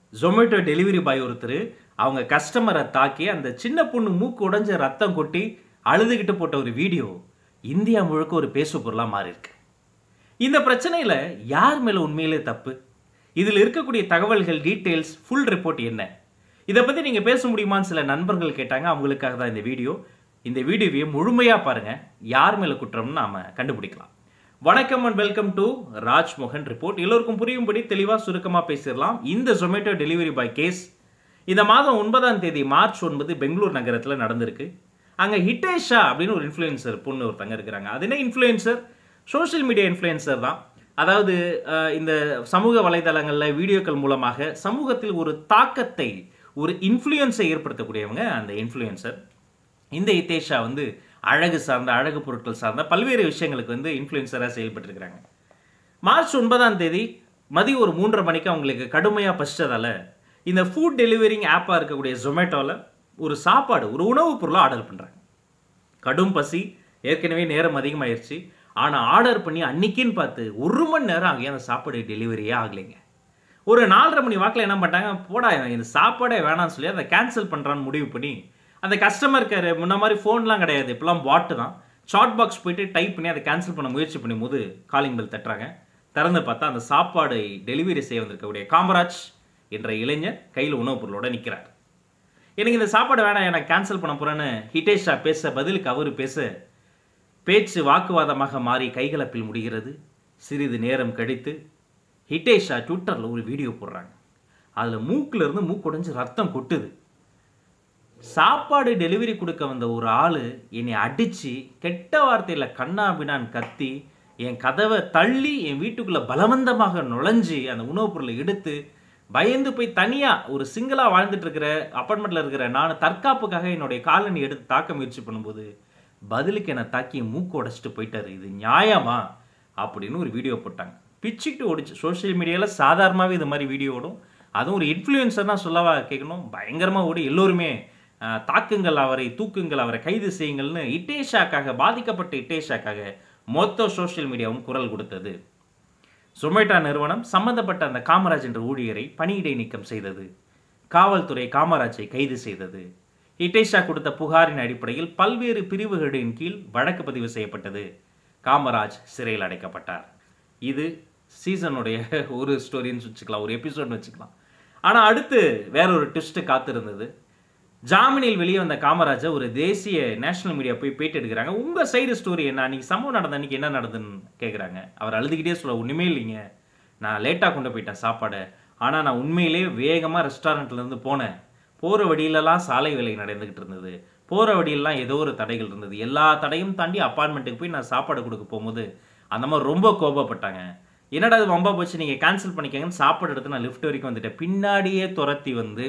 Zomato delivery boy ஒருத்தர் அவங்க கஸ்டமரை தாக்கி அந்த சின்ன பொண்ணு மூக்கு உடைஞ்ச ரத்தம் கொட்டி அழுதுகிட்டு போட்ட ஒரு வீடியோ இந்தியா முழுக்க ஒரு பேசு பொருளாக மாறி இருக்கு இந்த பிரச்சனையில் யார் மேலே உண்மையிலே தப்பு இதில் இருக்கக்கூடிய தகவல்கள் டீட்டெயில்ஸ் ஃபுல் ரிப்போர்ட் என்ன இதை பற்றி நீங்கள் பேச முடியுமான்னு சில நண்பர்கள் கேட்டாங்க அவங்களுக்காக தான் இந்த வீடியோ இந்த வீடியோவை முழுமையாக பாருங்கள் யார் மேலே குற்றம்னு நாம் கண்டுபிடிக்கலாம் வணக்கம் and welcome to Rajmohan report எல்லோருக்கும் புரியும்படி தெளிவாக சுருக்கமாக பேசிடலாம் இந்த ஜொமேட்டோ டெலிவரி பாய் கேஸ் இந்த மாதம் ஒன்பதாம் தேதி மார்ச் ஒன்பது பெங்களூர் நகரத்தில் நடந்திருக்கு அங்கே ஹிட்டேஷா அப்படின்னு ஒரு இன்ஃப்ளூயன்சர் பொண்ணு ஒருத்தங்க இருக்கிறாங்க அது என்ன இன்ஃப்ளூயன்சர் சோஷியல் மீடியா இன்ஃப்ளூயன்சர் தான் அதாவது அஹ், இந்த சமூக வலைதளங்களில் வீடியோக்கள் மூலமாக சமூகத்தில் ஒரு தாக்கத்தை ஒரு இன்ஃப்ளூயன்ஸை ஏற்படுத்தக்கூடியவங்க அந்த இன்ஃப்ளூயன்சர் இந்த இத்தேஷா வந்து அழகு சார்ந்த அழகு பொருட்கள் சார்ந்த பல்வேறு விஷயங்களுக்கு வந்து இன்ஃப்ளூயன்சராக செயல்பட்டுருக்கிறாங்க மார்ச் ஒன்பதாம் தேதி மதியம் ஒரு மூன்றரை மணிக்கு அவங்களுக்கு கடுமையாக பசிச்சதால இந்த ஃபுட் டெலிவரிங் ஆப்பாக இருக்கக்கூடிய ஜொமேட்டோவில் ஒரு சாப்பாடு ஒரு உணவுப் பொருளை ஆர்டர் பண்ணுறாங்க கடும் பசி ஏற்கனவே நேரம் அதிகமாயிருச்சு ஆனால் ஆர்டர் பண்ணி அன்னைக்குன்னு பார்த்து ஒரு மணி நேரம் ஆகி அந்த சாப்பாடு டெலிவரியே ஆகலைங்க ஒரு நாலரை மணி வாக்கில் என்ன பண்ணிட்டாங்க போடா இந்த சாப்பாடே வேணாம்னு சொல்லி அதை கேன்சல் பண்ணுறான்னு முடிவு பண்ணி அந்த கஸ்டமருக்கு முன்ன மாதிரி ஃபோன்லாம் கிடையாது இப்போலாம் பாட்டு தான் ஷார்ட் பாக்ஸ் போயிட்டு டைப் பண்ணி அதை கேன்சல் பண்ண முயற்சி பண்ணும்போது காலிங் பெல் தட்டுறாங்க திறந்து பார்த்தா அந்த சாப்பாடை டெலிவரி செய்ய வந்திருக்கக்கூடிய காமராஜ் என்ற இளைஞர் கையில் உணவுப் பொருளோட நிற்கிறார் எனக்கு இந்த சாப்பாடு வேணாம் எனக்கு கேன்சல் பண்ண போறேன்னு ஹிட்டேஷா பேச பதிலுக்கு அவர் பேச பேச்சு வாக்குவாதமாக மாறி கைகலப்பில் முடிகிறது சிறிது நேரம் கழித்து ஹிட்டேஷா ட்விட்டரில் ஒரு வீடியோ போடுறாங்க அதில் மூக்குல இருந்து மூக்குடைஞ்சு ரத்தம் கொட்டுது சாப்பாடு டெலிவரி கொடுக்க வந்த ஒரு ஆள் என்னை அடித்து கெட்ட வார்த்தையில் கண்ணா பின்னான்னு கத்தி என் கதவை தள்ளி என் வீட்டுக்குள்ளே பலவந்தமாக நுழைஞ்சு அந்த உணவுப் பொருளை எடுத்து பயந்து போய் தனியாக ஒரு சிங்கிளாக வாழ்ந்துட்டு இருக்கிற அப்பார்ட்மெண்ட்டில் இருக்கிற நான் தற்காப்புக்காக என்னுடைய காலனி எடுத்து தாக்க முயற்சி பண்ணும்போது பதிலுக்கு என்னை தாக்கி என் மூக்கு உடைச்சிட்டு போயிட்டாரு இது நியாயமா அப்படின்னு ஒரு வீடியோ போட்டாங்க பிச்சுக்கிட்டு ஓடிச்சு சோஷியல் மீடியாவில் சாதாரணமாகவே இது மாதிரி வீடியோ ஓடும் அதுவும் ஒரு இன்ஃப்ளூயன்சர் தான் சொல்லவா கேட்கணும் பயங்கரமாக ஓடி எல்லோருமே அஹ், தாக்குங்கள் அவரை தூக்குங்கள் அவரை கைது செய்யுங்கள்னு இட்டேஷாக்காக பாதிக்கப்பட்ட இட்டேஷாக்காக மொத்த சோஷியல் மீடியாவும் குரல் கொடுத்தது சொமேட்டா நிறுவனம் சம்பந்தப்பட்ட அந்த காமராஜ் என்ற ஊழியரை பணியிடை நீக்கம் செய்தது காவல்துறை காமராஜை கைது செய்தது இட்டேஷா கொடுத்த புகாரின் அடிப்படையில் பல்வேறு பிரிவுகளின் கீழ் வழக்கு பதிவு செய்யப்பட்டது காமராஜ் சிறையில் அடைக்கப்பட்டார் இது சீசனுடைய ஒரு ஸ்டோரின்னு வச்சுக்கலாம் ஒரு எபிசோட்னு வச்சுக்கலாம் ஆனால் அடுத்து வேற ஒரு ட்விஸ்ட்டு காத்திருந்தது ஜாமீனில் வெளியே வந்த காமராஜை ஒரு தேசிய நேஷனல் மீடியா போய் பேட்டி எடுக்கிறாங்க உங்க சைடு ஸ்டோரி என்ன அன்னைக்கு சம்பவம் நடந்த அன்னைக்கு என்ன நடந்துன்னு கேட்குறாங்க அவர் அழுதுகிட்டே சொல்ல ஒண்ணுமே இல்லைங்க நான் லேட்டாக கொண்டு போயிட்டேன் சாப்பாடை ஆனால் நான் உண்மையிலே வேகமாக ரெஸ்டாரண்ட்ல இருந்து போனேன் போகிற வழியிலலாம் சாலை வேலை நடந்துகிட்டு இருந்தது போகிற வழியிலலாம் ஏதோ ஒரு தடைகள் இருந்தது எல்லா தடையும் தாண்டி அப்பார்ட்மெண்ட்டுக்கு போய் நான் சாப்பாடு கொடுக்க போகும்போது அந்த மாதிரி ரொம்ப கோபப்பட்டாங்க என்னடா இது வம்பா போச்சு நீங்கள் கேன்சல் பண்ணிக்கங்கன்னு சாப்பாடு எடுத்து நான் லிஃப்ட் வரைக்கும் வந்துட்டேன் பின்னாடியே துரத்தி வந்து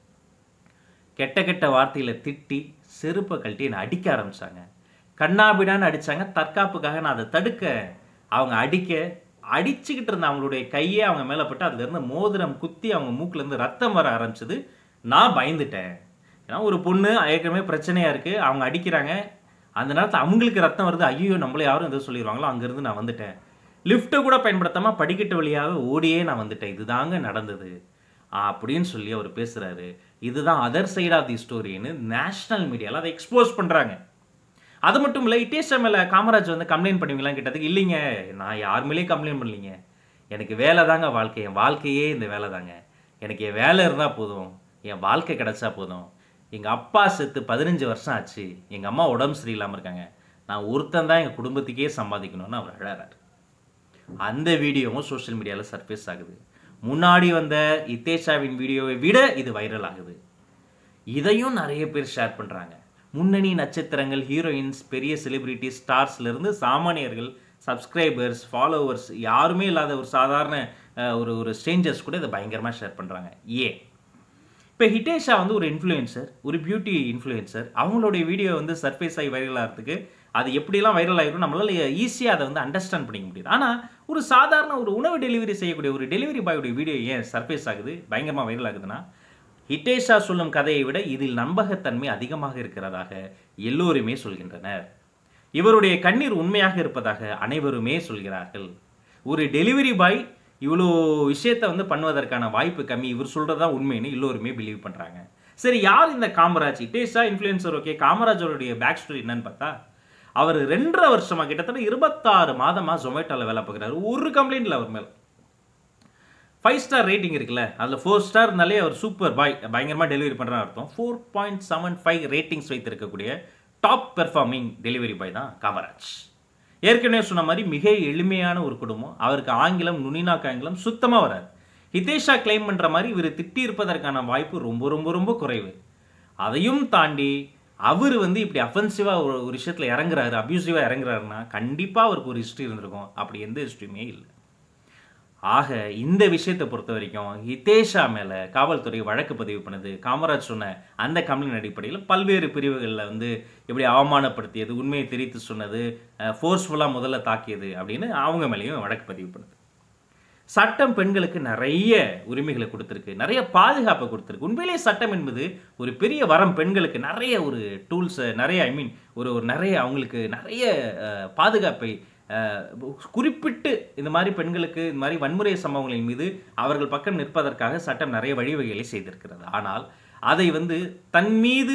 கெட்ட கெட்ட வார்த்தையில திட்டி செருப்பை கழட்டி என்னை அடிக்க ஆரம்பிச்சாங்க கண்ணாபிடான்னு அடிச்சாங்க தற்காப்புக்காக நான் அதை தடுக்க அவங்க அடிக்க அடிச்சுக்கிட்டு இருந்த அவங்களுடைய கையே அவங்க மேலே பட்டு அதுல இருந்து மோதிரம் குத்தி அவங்க மூக்குல இருந்து ரத்தம் வர ஆரம்பிச்சது நான் பயந்துட்டேன் ஏன்னா ஒரு பொண்ணு ஏற்கனவே பிரச்சனையா இருக்கு அவங்க அடிக்கிறாங்க அந்த நேரத்தில் அவங்களுக்கு ரத்தம் வருது ஐயோ நம்மள யாரும் எதோ சொல்லிடுவாங்களோ அங்கேருந்து நான் வந்துட்டேன் லிஃப்ட்டை கூட பயன்படுத்தாம படிக்கட்டு வழியாக ஓடியே நான் வந்துட்டேன் இதுதாங்க நடந்தது அப்படின்னு சொல்லி அவர் பேசுறாரு இதுதான் அதர் சைட் ஆஃப் தி ஸ்டோரின்னு நேஷனல் மீடியாவில் அதை எக்ஸ்போஸ் பண்றாங்க அது மட்டும் இல்லை இட்டேஷா மேலே காமராஜ் வந்து கம்ப்ளைண்ட் பண்ணுவீங்களான்னு கேட்டதுக்கு இல்லைங்க நான் யார் மேலேயும் கம்ப்ளைண்ட் பண்ணலீங்க எனக்கு வேலை தாங்க வாழ்க்கை என் வாழ்க்கையே இந்த வேலை தாங்க எனக்கு என் வேலை இருந்தால் போதும் என் வாழ்க்கை கிடைச்சா போதும் எங்கள் அப்பா செத்து பதினஞ்சு வருஷம் ஆச்சு எங்கள் அம்மா உடம்பு சரியில்லாமல் இருக்காங்க நான் ஒருத்தன் தான் எங்கள் குடும்பத்துக்கே சம்பாதிக்கணும்னு அவர் அழறாரு அந்த வீடியோவும் சோஷியல் மீடியாவில் சர்ஃபேஸ் ஆகுது முன்னாடி வந்த இத்தேஷாவின் வீடியோவை விட இது வைரல் ஆகுது இதையும் நிறைய பேர் ஷேர் பண்ணுறாங்க முன்னணி நட்சத்திரங்கள் ஹீரோயின்ஸ் பெரிய செலிபிரிட்டி ஸ்டார்ஸ்லேருந்து சாமானியர்கள் சப்ஸ்கிரைபர்ஸ் ஃபாலோவர்ஸ் யாருமே இல்லாத ஒரு சாதாரண அஹ், ஒரு ஒரு ஸ்ட்ரேஞ்சர்ஸ் கூட இதை பயங்கரமாக ஷேர் பண்ணுறாங்க ஏன் இப்போ ஹிட்டேஷா வந்து ஒரு இன்ஃப்ளூயன்சர் ஒரு பியூட்டி இன்ஃப்ளூயன்சர் அவங்களுடைய வீடியோ வந்து சர்ஃபேஸ் ஆகி வைரல் ஆகிறதுக்கு அது எப்படிலாம் வைரல் ஆகிரும் நம்மளால ஈஸியாக அதை வந்து அண்டர்ஸ்டாண்ட் பண்ணிக்க முடியுது ஆனால் ஒரு சாதாரண ஒரு உணவு டெலிவரி செய்யக்கூடிய ஒரு டெலிவரி பாயோடைய வீடியோ ஏன் சர்ஃபேஸ் ஆகுது பயங்கரமாக வைரல் ஆகுதுன்னா ஹிட்டேஷா சொல்லும் கதையை விட இதில் நம்பகத்தன்மை அதிகமாக இருக்கிறதாக எல்லோருமே சொல்கின்றனர் இவருடைய கண்ணீர் உண்மையாக இருப்பதாக அனைவருமே சொல்கிறார்கள் ஒரு டெலிவரி பாய் இவ்வளோ விஷயத்தை வந்து பண்ணுவதற்கான வாய்ப்பு கம்மி இவர் சொல்கிறதா உண்மைன்னு எல்லோருமே பிலீவ் பண்ணுறாங்க சரி யார் இந்த காமராஜ் இட்டேஷா இன்ஃப்ளூயன்சர் ஓகே காமராஜருடைய பேக் ஸ்டோரி என்னன்னு பார்த்தா அவர் ரெண்டரை வருஷமா கிட்டத்தட்ட இருபத்தாறு மாதமா ஜொமேட்டோவில் வேலை பார்க்குறாரு ஒரு கம்ப்ளைண்ட் இல்லை அவர் மேலே ஃபைவ் ஸ்டார் ரேட்டிங் இருக்குல்ல அதில் ஃபோர் ஸ்டார் இருந்தாலே அவர் சூப்பர் பாய் பயங்கரமாக டெலிவரி பண்ணுறான்னு அர்த்தம் four point seven five ratings வைத்திருக்கக்கூடிய டாப் பெர்ஃபார்மிங் டெலிவரி பாய் தான் காமராஜ் ஏற்கனவே சொன்ன மாதிரி மிக எளிமையான ஒரு குடும்பம் அவருக்கு ஆங்கிலம் நுனிநாக்கு ஆங்கிலம் சுத்தமாக வராது ஹிதேஷா கிளைம் பண்ணுற மாதிரி இவர் திட்டி இருப்பதற்கான வாய்ப்பு ரொம்ப ரொம்ப ரொம்ப குறைவு அதையும் தாண்டி அவர் வந்து இப்படி அஃபென்சிவாக ஒரு ஒரு விஷயத்தில் இறங்குறாரு அப்யூசிவாக இறங்குறாருன்னா கண்டிப்பாக அவருக்கு ஒரு ஹிஸ்ட்ரி இருந்திருக்கும் அப்படி எந்த ஹிஸ்ட்ரியுமே இல்லை ஆக இந்த விஷயத்தை பொறுத்த வரைக்கும் ஹிதேஷா மேலே காவல்துறை வழக்கு பதிவு பண்ணுது காமராஜ் சொன்ன அந்த கம்ப்ளைண்ட் அடிப்படையில் பல்வேறு பிரிவுகளில் வந்து எப்படி அவமானப்படுத்தியது உண்மையை தெரிவித்து சொன்னது ஃபோர்ஸ்ஃபுல்லாக முதல்ல தாக்கியது அப்படின்னு அவங்க மேலேயும் வழக்கு பதிவு பண்ணுது சட்டம் பெண்களுக்கு நிறைய உரிமைகளை கொடுத்துருக்கு நிறைய பாதுகாப்பை கொடுத்துருக்கு உண்மையிலேயே சட்டம் என்பது ஒரு பெரிய வரம் பெண்களுக்கு நிறைய ஒரு டூல்ஸை நிறைய ஐ மீன் ஒரு ஒரு நிறைய அவங்களுக்கு நிறைய அஹ், பாதுகாப்பை அஹ், குறிப்பிட்டு இந்த மாதிரி பெண்களுக்கு இந்த மாதிரி வன்முறை சம்பவங்களின் மீது அவர்கள் பக்கம் நிற்பதற்காக சட்டம் நிறைய வழிவகைகளை செய்திருக்கிறது ஆனால் அதை வந்து தன் மீது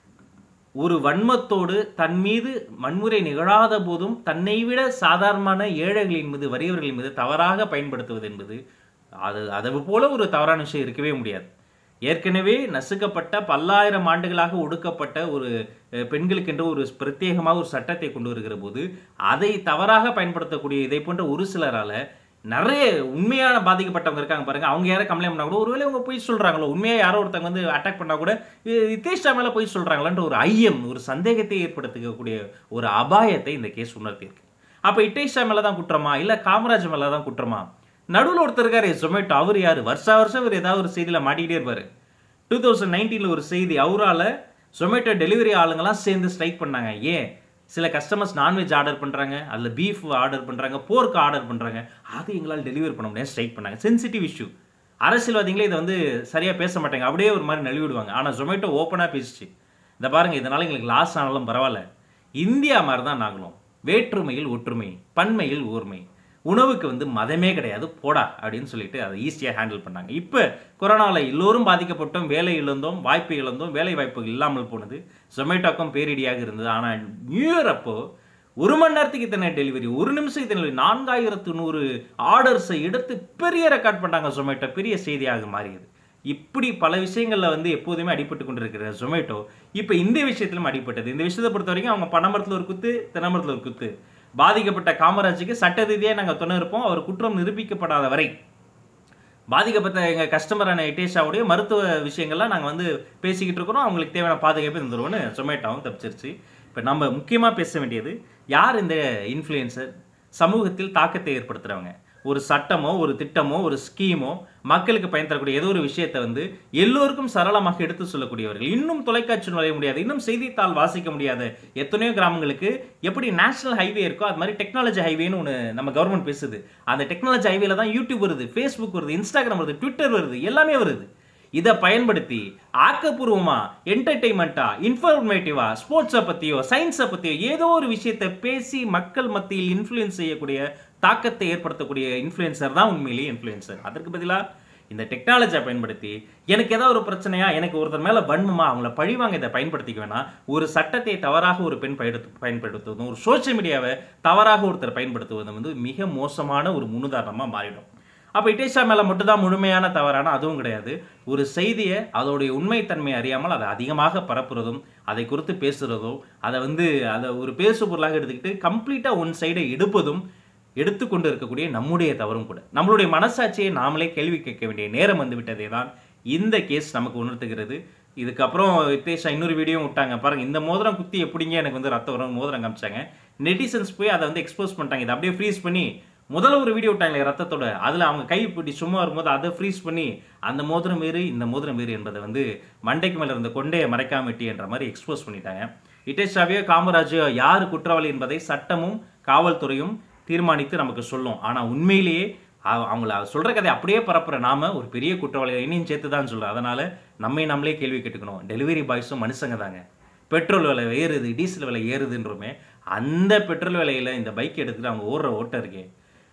ஒரு வன்மத்தோடு தன் மீது வன்முறை நிகழாத போதும் தன்னை விட சாதாரணமான ஏழைகளின் மீது வறியவர்களின் மீது தவறாக பயன்படுத்துவது என்பது அது அதை போல ஒரு தவறான விஷயம் இருக்கவே முடியாது ஏற்கனவே நசுக்கப்பட்ட பல்லாயிரம் ஆண்டுகளாக ஒடுக்கப்பட்ட ஒரு அஹ், பெண்களுக்கென்று ஒரு பிரத்யேகமாக ஒரு சட்டத்தை கொண்டு வருகிற போது அதை தவறாக பயன்படுத்தக்கூடிய இதை போன்ற ஒரு சிலரால நிறைய உண்மையான பாதிக்கப்பட்டவங்க இருக்காங்க பாருங்க அவங்க யாரும் கம்ப்ளைண்ட் பண்ணா கூட ஒருவேளை அவங்க போய் சொல்றாங்களோ உண்மையா யாரோ ஒருத்தவங்க வந்து அட்டாக் பண்ணா கூட இது நிதேஷ்டா மேல போய் சொல்றாங்களான்ற ஒரு ஐயம் ஒரு சந்தேகத்தை ஏற்படுத்திக்கக்கூடிய ஒரு அபாயத்தை இந்த கேஸ் உணர்த்தியிருக்கு அப்ப இட்டேஷா மேல தான் குற்றமா இல்ல காமராஜ் மேல தான் குற்றமா நடுவில் ஒருத்தர் இருக்காரு ஜொமேட்டோ அவர் யாரு வருஷா வருஷம் இவர் ஏதாவது ஒரு செய்தியில மாட்டிக்கிட்டே இருப்பாரு டூ தௌசண்ட் நைன்டீனில் ஒரு செய்தி அவரால ஜொமேட்டோ டெலிவரி ஆளுங்கெல்லாம் சேர்ந்து ஸ்ட்ரைக் பண்ணாங்க ஏன் சில கஸ்டமர்ஸ் நான்வெஜ் ஆர்டர் பண்ணுறாங்க அதில் பீஃப் ஆர்டர் பண்ணுறாங்க போர்க்கு ஆர்டர் பண்ணுறாங்க அது எங்களால் டெலிவரி பண்ண முடியாது ஸ்ட்ரைக் பண்ணாங்க சென்சிட்டிவ் இஷ்யூ அரசியல்வாதிகளே இதை வந்து சரியாக பேச மாட்டாங்க அப்படியே ஒரு மாதிரி நழுவிடுவாங்க ஆனால் ஜொமேட்டோ ஓப்பனாக பேசிச்சு இந்த பாருங்க இதனால எங்களுக்கு லாஸ் ஆனாலும் பரவாயில்ல இந்தியா மாதிரி தான் நாங்களும் வேற்றுமையில் ஒற்றுமை பன்மையில் ஊர்மை உணவுக்கு வந்து மதமே கிடையாது போடா அப்படின்னு சொல்லிட்டு அதை ஈஸியாக ஹேண்டில் பண்ணாங்க இப்போ கொரோனாவில் எல்லோரும் பாதிக்கப்பட்டோம் வேலை இழந்தோம் வாய்ப்பு இழந்தோம் வேலை வாய்ப்பு இல்லாமல் போனது ஜொமேட்டோக்கும் பேரிடியாக இருந்தது ஆனால் நியூ இயர் அப்போ ஒரு மணி நேரத்துக்கு இத்தனை டெலிவரி ஒரு நிமிஷம் இத்தனை delivery, நான்காயிரத்து நூறு ஆர்டர்ஸை எடுத்து பெரிய ரெக்கார்ட் பண்ணாங்க ஜொமேட்டோ பெரிய செய்தியாக மாறியது இப்படி பல விஷயங்கள்ல வந்து எப்போதுமே அடிபட்டு கொண்டிருக்கிற ஜொமேட்டோ இப்போ இந்த விஷயத்திலும் அடிபட்டது இந்த விஷயத்தை பொறுத்த வரைக்கும் அவங்க பனைமரத்தில் ஒரு குத்து தென்னமரத்தில் ஒரு குத்து பாதிக்கப்பட்ட காமராஜுக்கு சட்ட ரீதியாக நாங்கள் துணை இருப்போம் அவர் குற்றம் நிரூபிக்கப்படாத வரை பாதிக்கப்பட்ட எங்கள் கஸ்டமரான இட்டேஷாவுடைய மருத்துவ விஷயங்கள்லாம் நாங்கள் வந்து பேசிக்கிட்டு இருக்கிறோம் அவங்களுக்கு தேவையான பாதுகாப்பு தந்துருவோம்னு ஜொமேட்டோவும் தப்பிச்சிருச்சு இப்போ நம்ம முக்கியமாக பேச வேண்டியது யார் இந்த இன்ஃப்ளூயன்சர் சமூகத்தில் தாக்கத்தை ஏற்படுத்துகிறவங்க ஒரு சட்டமோ ஒரு திட்டமோ ஒரு ஸ்கீமோ மக்களுக்கு பயன் தரக்கூடிய ஏதோ ஒரு விஷயத்தை வந்து எல்லோருக்கும் சரளமாக எடுத்து சொல்லக்கூடியவர்கள் இன்னும் தொலைக்காட்சி நுழைய முடியாது இன்னும் செய்தித்தாள் வாசிக்க முடியாத எத்தனையோ கிராமங்களுக்கு எப்படி நேஷனல் ஹைவே இருக்கோ அது மாதிரி டெக்னாலஜி ஹைவேன்னு ஒன்று நம்ம கவர்மெண்ட் பேசுது அந்த டெக்னாலஜி ஹைவேல தான் யூடியூப் வருது ஃபேஸ்புக் வருது இன்ஸ்டாகிராம் வருது ட்விட்டர் வருது எல்லாமே வருது இதை பயன்படுத்தி ஆக்கப்பூர்வமா என்டர்டெயின்மெண்ட்டா இன்ஃபர்மேட்டிவா ஸ்போர்ட்ஸை பற்றியோ சயின்ஸை பற்றியோ ஏதோ ஒரு விஷயத்தை பேசி மக்கள் மத்தியில் இன்ஃப்ளூயன்ஸ் செய்யக்கூடிய தாக்கத்தை ஏற்படுத்தக்கூடிய இன்ஃப்ளூயன்சர் தான் உண்மையிலேயே இன்ஃப்ளூயன்சர் அதற்கு பதிலாக இந்த டெக்னாலஜியை பயன்படுத்தி எனக்கு ஏதாவது ஒரு பிரச்சனையா எனக்கு ஒருத்தர் மேல வன்மமா அவங்கள பழிவாங்க இதை பயன்படுத்திக்க வேணாம் ஒரு சட்டத்தை தவறாக ஒரு பெண் பயன்படுத்து பயன்படுத்துவதும் ஒரு சோஷியல் மீடியாவை தவறாக ஒருத்தர் பயன்படுத்துவதும் வந்து மிக மோசமான ஒரு முன்னுதாரணமா மாறிடும் அப்போ இட்டேஷா மேலே மட்டும்தான் முழுமையான தவறான அதுவும் கிடையாது ஒரு செய்தியை அதோடைய உண்மைத்தன்மை அறியாமல் அதை அதிகமாக பரப்புறதும் அதை குறித்து பேசுறதும் அதை வந்து அதை ஒரு பேசு பொருளாக எடுத்துக்கிட்டு கம்ப்ளீட்டாக ஒன் சைடை எடுப்பதும் எடுத்துக்கொண்டு இருக்கக்கூடிய நம்முடைய தவறும் கூட நம்மளுடைய மனசாட்சியை நாமளே கேள்வி கேட்க வேண்டிய நேரம் வந்து விட்டதே தான் இந்த கேஸ் நமக்கு உணர்த்துகிறது இதுக்கப்புறம் இத்தேஷா இன்னொரு வீடியோ விட்டாங்க பாருங்க இந்த மோதிரம் குத்தி எப்படிங்க எனக்கு வந்து ரத்தம் வரும் மோதிரம் காமிச்சாங்க நெட்டிசன்ஸ் போய் அதை வந்து எக்ஸ்போஸ் பண்ணிட்டாங்க இதை அப்படியே ஃப்ரீஸ் பண்ணி முதல்ல ஒரு வீடியோ விட்டாங்களே ரத்தத்தோட அதில் அவங்க கை இப்படி சும்மா வரும்போது அதை ஃப்ரீஸ் பண்ணி அந்த மோதிரம் வேறு இந்த மோதிரம் வேறு என்பதை வந்து மண்டைக்கு மேலே இருந்த கொண்டையை மறைக்காம வெட்டி என்ற மாதிரி எக்ஸ்போஸ் பண்ணிட்டாங்க இட்டேஷாவையோ காமராஜோ யார் குற்றவாளி என்பதை சட்டமும் காவல்துறையும் தீர்மானித்து நமக்கு சொல்லும் ஆனால் உண்மையிலேயே அவ- அவங்கள சொல்ற கதை அப்படியே பரப்புற நாம ஒரு பெரிய குற்றவாளி என்னையும் சேர்த்து தான் சொல்றோம் அதனால நம்மை நம்மளே கேள்வி கேட்டுக்கணும் டெலிவரி பாய்ஸும் மனுஷங்க தாங்க பெட்ரோல் விலை ஏறுது டீசல் விலை ஏறுதுன்றோமே அந்த பெட்ரோல் விலையில இந்த பைக் எடுத்துட்டு அவங்க ஓடுற ஓட்டம் இருக்கே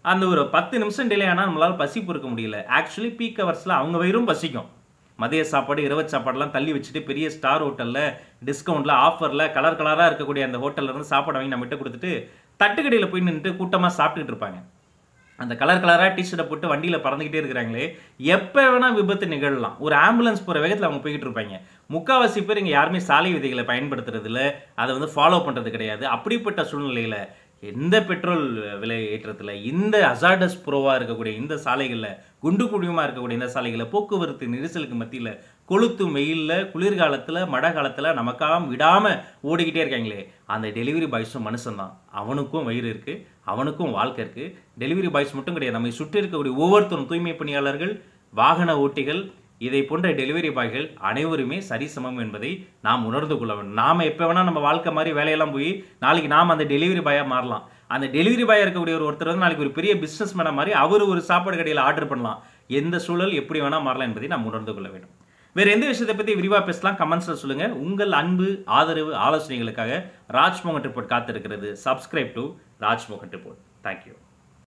அந்த ஒரு பத்து நிமிஷம் டிலே ஆனால் நம்மளால பசி பொறுக்க முடியல ஆக்சுவலி பீக் ஹவர்ஸில் அவங்க வயிறும் பசிக்கும் மதிய சாப்பாடு இரவு சாப்பாடுலாம் தள்ளி வச்சுட்டு பெரிய ஸ்டார் ஹோட்டலில் டிஸ்கவுண்ட்டில் ஆஃபரில் கலர் கலராக இருக்கக்கூடிய அந்த ஹோட்டல்ல இருந்து சாப்பாடு வாங்கி நம்மகிட்ட கொடுத்துட்டு தட்டுக்கடையில் போய் நின்றுட்டு கூட்டமாக சாப்பிட்டுட்டு இருப்பாங்க அந்த கலர் கலராக டிஷர்ட்டை போட்டு வண்டியில் பறந்துக்கிட்டே இருக்கிறாங்களே எப்போ வேணால் விபத்து நிகழலாம் ஒரு ஆம்புலன்ஸ் போகிற வேகத்தில் அவங்க போய்கிட்டு இருப்பாங்க முக்காவாசி பேர் இங்கே யாருமே சாலை விதிகளை பயன்படுத்துறது இல்ல அதை வந்து ஃபாலோ பண்ணுறது கிடையாது அப்படிப்பட்ட சூழ்நிலையில் எந்த பெட்ரோல் விலை ஏற்றத்தில் இந்த அசாடஸ் ப்ரோவாக இருக்கக்கூடிய இந்த சாலைகளில் குண்டு குழியுமாக இருக்கக்கூடிய இந்த சாலைகளில் போக்குவரத்து நெரிசலுக்கு மத்தியில் கொளுத்தும் வெயிலில் குளிர்காலத்தில் மழை காலத்தில் நமக்காக விடாமல் ஓடிக்கிட்டே இருக்காங்களே அந்த டெலிவரி பாய்ஸும் மனுஷன்தான் அவனுக்கும் வயிறு இருக்குது அவனுக்கும் வாழ்க்கை இருக்குது டெலிவரி பாய்ஸ் மட்டும் கிடையாது நம்மை சுற்றி இருக்கக்கூடிய ஒவ்வொருத்தரும் தூய்மை பணியாளர்கள் வாகன ஓட்டிகள் இதை போன்ற டெலிவரி பாய்கள் அனைவருமே சரிசமம் என்பதை நாம் உணர்ந்து கொள்ள வேண்டும் நாம எப்போ வேணால் நம்ம வாழ்க்கை மாதிரி வேலையெல்லாம் போய் நாளைக்கு நாம் அந்த டெலிவரி பாயாக மாறலாம் அந்த டெலிவரி பாயாக இருக்கக்கூடிய ஒரு ஒருத்தர் வந்து நாளைக்கு ஒரு பெரிய பிஸ்னஸ் மேன மாதிரி அவர் ஒரு சாப்பாடு கடையில் ஆர்டர் பண்ணலாம் எந்த சூழல் எப்படி வேணால் மாறலாம் என்பதை நாம் உணர்ந்து கொள்ள வேண்டும் வேற எந்த விஷயத்தை பற்றி விரிவாக பேசலாம் கமெண்ட்ஸில் சொல்லுங்க உங்கள் அன்பு ஆதரவு ஆலோசனைகளுக்காக ராஜ்மோகன் ரிப்போர்ட் காத்திருக்கிறது subscribe to Rajmohan report thank you